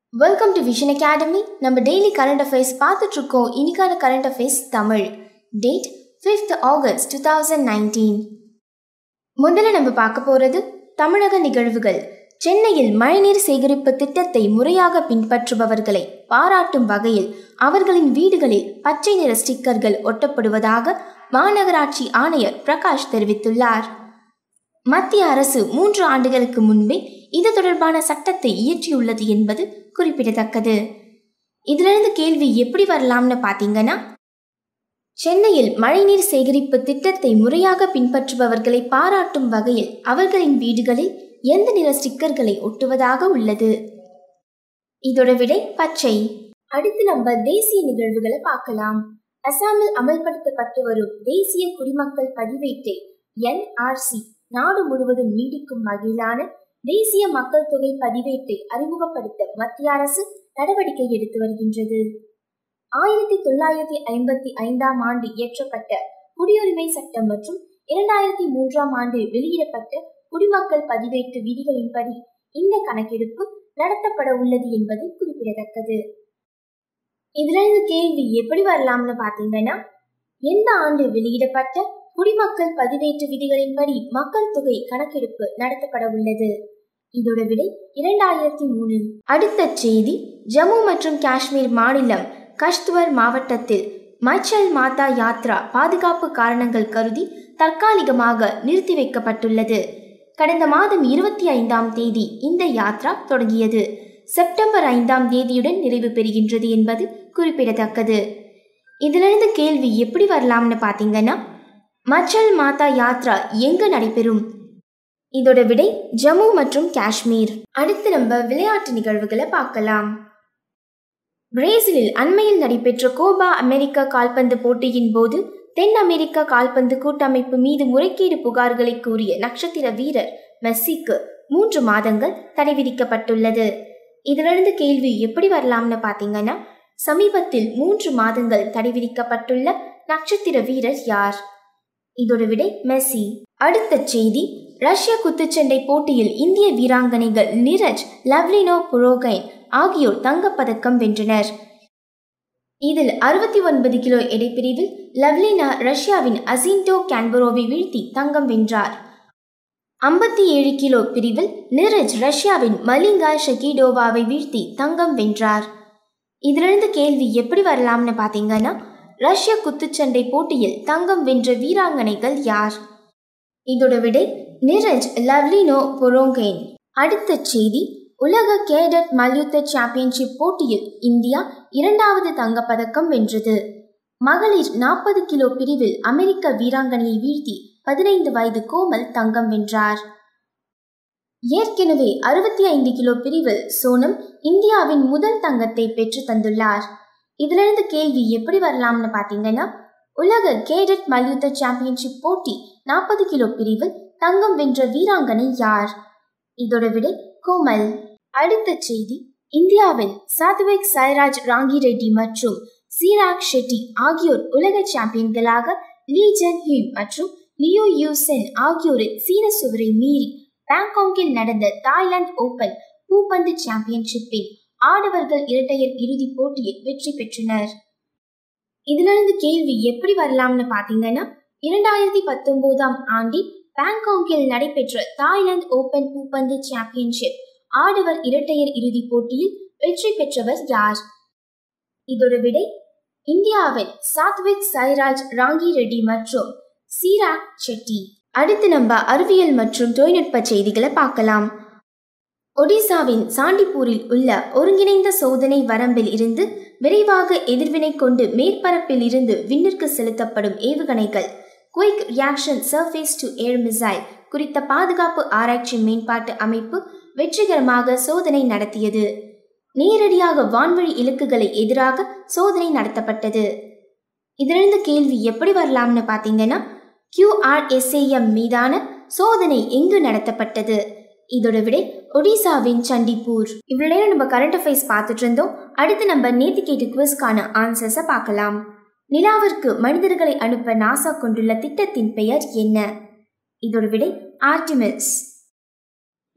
welcome to vision academy நம்ம daily current affairs பார்த்துட்டு இருக்கோம் இன்னைக்கான current affairs Tamil date fifth August two thousand nineteen முதல்ல நம்ம பார்க்க போகிறது தமிழக நிகழ்வுகள் சென்னையில் மழைநீர் சேகரிப்பு திட்டத்தை முறையாக பின்பற்றுபவர்களை பாராட்டும் வகையில் அவர்களின் வீடுகளில் பச்சை நிற ஸ்டிக்கர்கள் ஒட்டப்படுவதாக மாநகராட்சி ஆணையர் பிரகாஷ் தெரிவித்துள்ளார் மத்திய அரசு மூன்று ஆண்டுகளுக்கு முன்பே இது தொடர்பான சட்டத்தை இயற்றியுள்ளது என்பது குறிப்பிடத்தக்கது இதிலிருந்து கேள்வி எப்படி வரலாம்னு பார்த்தீங்கன்னா சென்னையில் மழைநீர் சேகரிப்பு திட்டத்தை முறையாக பின்பற்றுபவர்களை பாராட்டும் வகையில் அவர்களின் வீடுகளில் எந்த நிற ஸ்டிக்கர்களை ஒட்டுவதாக உள்ளது இதோட விடை பச்சை அடுத்து நம்ம தேசிய நிகழ்வுகளை பார்க்கலாம் அசாமில் அமல்படுத்தப்பட்டு வரும் தேசிய குடிமக்கள் பதிவேட்டை என்ஆர்சி நாடு முழுவதும் நீடிக்கும் வகையிலான தேசிய மக்கள் தொகை பதிவேட்டை அறிமுகப்படுத்த மத்திய அரசு நடவடிக்கை எடுத்து வருகின்றது ஆயிரத்தி தொள்ளாயிரத்தி ஐம்பத்தி ஐந்தாம் ஆண்டு இயற்றப்பட்ட குடியுரிமை சட்டம் மற்றும் இரண்டாயிரத்தி மூன்றாம் ஆண்டு வெளியிடப்பட்ட குடிமக்கள் பதிவேட்டு விதிகளின்படி இந்த கணக்கெடுப்பு நடத்தப்பட உள்ளது என்பது குறிப்பிடத்தக்கது இதிலிருந்து கேள்வி எப்படி வரலாம்னு பார்த்தீங்கன்னா எந்த ஆண்டு வெளியிடப்பட்ட குடிமக்கள் பதிவேட்டு விதிகளின்படி மக்கள் தொகை கணக்கெடுப்பு நடத்தப்பட உள்ளது இதோட விடை இரண்டாயிரத்தி மூணு அடுத்த செய்தி ஜம்மு மற்றும் காஷ்மீர் மாநிலம் கஷ்துவர் மாவட்டத்தில் மச்சல் மாதா யாத்ரா பாதுகாப்பு காரணங்கள் கருதி தற்காலிகமாக நிறுத்தி வைக்கப்பட்டுள்ளது கடந்த மாதம் இருபத்தி ஐந்தாம் தேதி இந்த யாத்ரா தொடங்கியது செப்டம்பர் ஐந்தாம் தேதியுடன் நிறைவு பெறுகின்றது என்பது குறிப்பிடத்தக்கது இதிலிருந்து கேள்வி எப்படி வரலாம்னு பார்த்தீங்கன்னா மச்சல் மாதா யாத்ரா எங்கு நடைபெறும் இதோட விடை ஜம்மு மற்றும் காஷ்மீர் அடுத்து நம்ம விளையாட்டு நிகழ்வுகளை பார்க்கலாம் பிரேசிலில் அண்மையில் நடைபெற்ற கோபா அமெரிக்கா கால்பந்து போட்டியின் போது தென் அமெரிக்க கால்பந்து கூட்டமைப்பு மீது முறைகேடு புகார்களை கூறிய நட்சத்திர வீரர் மெஸ்ஸிக்கு மூன்று மாதங்கள் தடை விதிக்கப்பட்டுள்ளது இதிலிருந்து கேள்வி எப்படி வரலாம்னு பார்த்தீங்கன்னா சமீபத்தில் மூன்று மாதங்கள் தடை விதிக்கப்பட்டுள்ள நட்சத்திர வீரர் யார் இதோட விடை மெஸ்ஸி அடுத்த செய்தி ரஷ்ய குத்துச்சண்டை போட்டியில் இந்திய வீராங்கனைகள் நிரஜ் லவ்லினோ புரோகைன் ஆகியோர் தங்கப்பதக்கம் வென்றனர் இதில் அறுபத்தி ஒன்பது கிலோ எடைப்பிரிவில் லவ்லினா ரஷ்யாவின் அசின்டோ கேன்பரோவை வீழ்த்தி தங்கம் வென்றார் ஐம்பத்தி ஏழு கிலோ பிரிவில் நிரஜ் ரஷ்யாவின் மலிங்கா ஷகிடோவாவை வீழ்த்தி தங்கம் வென்றார் இதிலிருந்து கேள்வி எப்படி வரலாம்னு பார்த்தீங்கன்னா ரஷ்ய குத்துச்சண்டை போட்டியில் தங்கம் வென்ற வீராங்கனைகள் யார் இதோட விடை நிரஜ் லவ்லினோ பொரோங்கேன் அடுத்த செய்தி உலக கேடட் மல்யுத்த சாம்பியன்ஷிப் போட்டியில் இந்தியா இரண்டாவது தங்கப்பதக்கம் வென்றது மகளிர் நாற்பது கிலோ பிரிவில் அமெரிக்க வீராங்கனையை வீழ்த்தி பதினைந்து வயது கோமல் தங்கம் வென்றார் ஏற்கனவே அறுபத்தி ஐந்து கிலோ பிரிவில் சோனம் இந்தியாவின் முதல் தங்கத்தை பெற்று தந்துள்ளார் இதிலிருந்து கேள்வி எப்படி வரலாம்னு பார்த்தீங்கன்னா உலக கேடட் மல்யுத்த சாம்பியன்ஷிப் போட்டி நாற்பது கிலோ பிரிவில் தங்கம் வென்ற வீராங்கனை யார் இதோட விடை கோமல் அடுத்த செய்தி இந்தியாவின் சாத்விக் சாய்ராஜ் ராங்கி ரெட்டி மற்றும் சீராக் ஷெட்டி ஆகியோர் உலக சாம்பியன்களாக லீ ஜன் ஹிம் மற்றும் லியோ யூ சென் ஆகியோரின் சீன சுவரை மீறி பாங்காங்கில் நடந்த தாய்லாந்து ஓபன் பூப்பந்து சாம்பியன்ஷிப்பின் ஆடவர்கள் இரட்டையர் இறுதிப் போட்டியில் வெற்றி பெற்றனர் இதிலிருந்து கேள்வி எப்படி வரலாம்னு பார்த்தீங்கன்னா இரண்டாயிரத்தி பத்தொன்பதாம் ஆண்டில் பாங்காங்கில் நடைபெற்ற தாய்லாந்து ஓபன் பூப்பந்து சாம்பியன்ஷிப் ஆடவர் இரட்டையர் இறுதிப் போட்டியில் வெற்றி பெற்றவர் யார் இதோட விடை இந்தியாவின் சாத்விக் சாய்ராஜ் ராங்கி ரெட்டி மற்றும் சீராக் செட்டி அடுத்து நம்ம அறிவியல் மற்றும் தொழில்நுட்ப செய்திகளை பார்க்கலாம் ஒடிசாவின் சாண்டிப்பூரில் உள்ள ஒருங்கிணைந்த சோதனை வரம்பில் இருந்து விரைவாக எதிர்வினை கொண்டு மேற்பரப்பில் இருந்து விண்ணிற்கு செலுத்தப்படும் ஏவுகணைகள் quick reaction surface to air missile குறித்த பாதுகாப்பு ஆராய்ச்சி மேம்பாட்டு அமைப்பு வெற்றிகரமாக சோதனை நடத்தியது நேரடியாக வான்வழி இலக்குகளை எதிராக சோதனை நடத்தப்பட்டது இதிலிருந்து கேள்வி எப்படி வரலாம்னு பார்த்தீங்கன்னா கியூஆர்எஸ்ஏஎம் மீதான சோதனை எங்கு நடத்தப்பட்டது இதோட விடை ஒடிசாவின் சண்டிப்பூர் இவ்வளோ நேரம் நம்ம கரண்ட் அஃபேர்ஸ் பார்த்துட்டு இருந்தோம் அடுத்து நம்ம நேத்து கேட்ட குவிஸ்க்கான ஆன்சர்ஸை பார்க்கலாம் நிலாவிற்கு மனிதர்களை அனுப்ப நாசா கொண்டுள்ள திட்டத்தின் பெயர் என்ன இதோட விடை ஆர்டிமிஸ்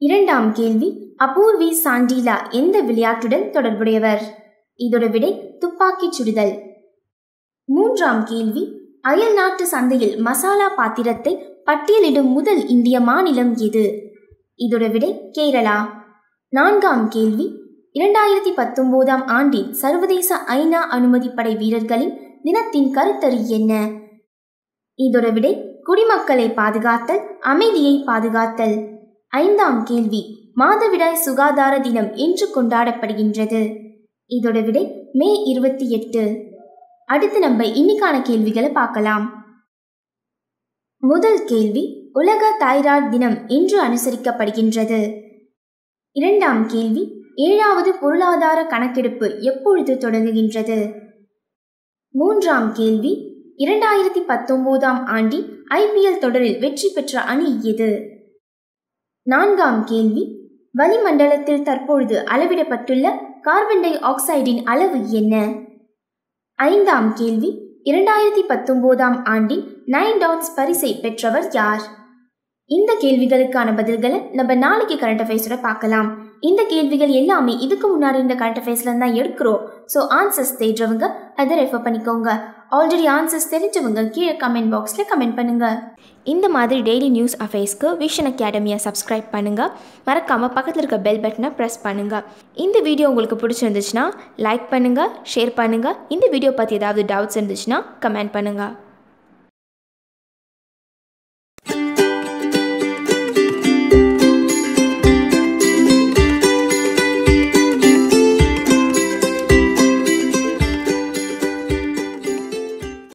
இரண்டாம் கேள்வி அபூர்வி சாண்டிலா எந்த விளையாட்டுடன் தொடர்புடையவர் இதோட விடை துப்பாக்கிச் சுடுதல் மூன்றாம் கேள்வி அயல் நாட்டு சந்தையில் மசாலா பாத்திரத்தை பட்டியலிடும் முதல் இந்திய மாநிலம் எது இதோட விடை கேரளா நான்காம் கேள்வி இரண்டாயிரத்தி பத்தொன்பதாம் ஆண்டின் சர்வதேச ஐநா அனுமதிப்படை வீரர்களின் தினத்தின் கருத்தறி என்ன இதோட விடை குடிமக்களை பாதுகாத்தல் அமைதியை பாதுகாத்தல் ஐந்தாம் கேள்வி மாதவிடாய் சுகாதார தினம் என்று கொண்டாடப்படுகின்றது இதோட விடை மே இருபத்தி எட்டு அடுத்து நம்ம இன்னைக்கான கேள்விகளை பார்க்கலாம் முதல் கேள்வி உலக தைராய்டு தினம் என்று அனுசரிக்கப்படுகின்றது இரண்டாம் கேள்வி ஏழாவது பொருளாதார கணக்கெடுப்பு எப்பொழுது தொடங்குகின்றது மூன்றாம் கேள்வி இரண்டாயிரத்தி பத்தொன்பதாம் ஆண்டின் ஐபிஎல் தொடரில் வெற்றி பெற்ற அணி எது நான்காம் கேள்வி வளிமண்டலத்தில் தற்பொழுது அளவிடப்பட்டுள்ள கார்பன் டை ஆக்சைடின் அளவு என்ன ஐந்தாம் கேள்வி இரண்டாயிரத்தி பத்தொன்பதாம் ஆண்டின் நைன் டாட்ஸ் பரிசை பெற்றவர் யார் இந்த கேள்விகளுக்கான பதில்களை நம்ம நாளைக்கு கரண்ட் அஃபேர்ஸோட பார்க்கலாம் இந்த கேள்விகள் எல்லாமே இதுக்கு முன்னாடி இந்த கரண்ட் அஃபேர்ஸ்ல தான் எடுக்கிறோம் ஸோ ஆன்சர்ஸ் தேடுறவங்க அதை ரெஃபர் பண்ணிக்கோங்க ஆல்ரெடி ஆன்சர்ஸ் தெரிஞ்சவங்க கீழே கமெண்ட் பாக்ஸில் கமெண்ட் பண்ணுங்க இந்த மாதிரி டெய்லி நியூஸ் அஃபேர்ஸ்க்கு விஷன் அகாடமியை சப்ஸ்கிரைப் பண்ணுங்க மறக்காமல் பக்கத்தில் இருக்க பெல் பட்டனை ப்ரெஸ் பண்ணுங்க இந்த வீடியோ உங்களுக்கு பிடிச்சிருந்துச்சுன்னா லைக் பண்ணுங்க ஷேர் பண்ணுங்க இந்த வீடியோ பற்றி ஏதாவது டவுட்ஸ் இருந்துச்சுன்னா கமெண்ட் பண்ணுங்க